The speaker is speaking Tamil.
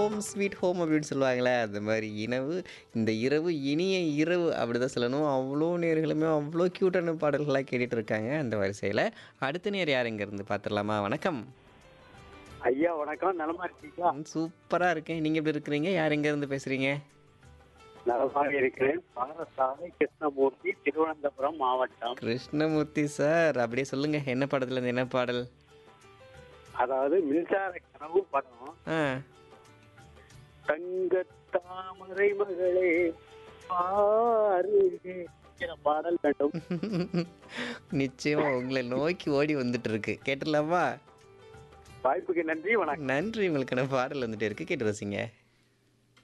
ஹோம் ஸ்வீட் ஹோம் அப்படின்னு சொல்லுவாங்களே அந்த மாதிரி இனவு இந்த இரவு இனிய இரவு அப்படி தான் சொல்லணும் அவ்வளோ நேர்களுமே அவ்வளோ க்யூட்டான பாடல்களாக கேட்டுட்டு இருக்காங்க அந்த வரிசையில் அடுத்த நேர் யார் இங்கேருந்து பார்த்துடலாமா வணக்கம் ஐயா வணக்கம் நலமா இருக்கீங்களா சூப்பராக இருக்கேன் நீங்கள் எப்படி இருக்கிறீங்க யார் எங்கேருந்து பேசுகிறீங்க நலமாக இருக்கிறேன் பாரசாலை கிருஷ்ணமூர்த்தி திருவனந்தபுரம் மாவட்டம் கிருஷ்ணமூர்த்தி சார் அப்படியே சொல்லுங்கள் என்ன படத்துலேருந்து என்ன பாடல் அதாவது மின்சார கனவு படம் ஆ தங்க தாமரை மகளே பாருங்க என்கிற பாடல் வேண்டும் நிச்சயமா உங்களை நோக்கி ஓடி வந்துட்டு இருக்கு கேட்டுடலாமா வாய்ப்புக்கு நன்றி வணக்கம் நன்றி உங்களுக்கான பாடல் வந்துட்டு இருக்கு கேட்டு ரசிங்க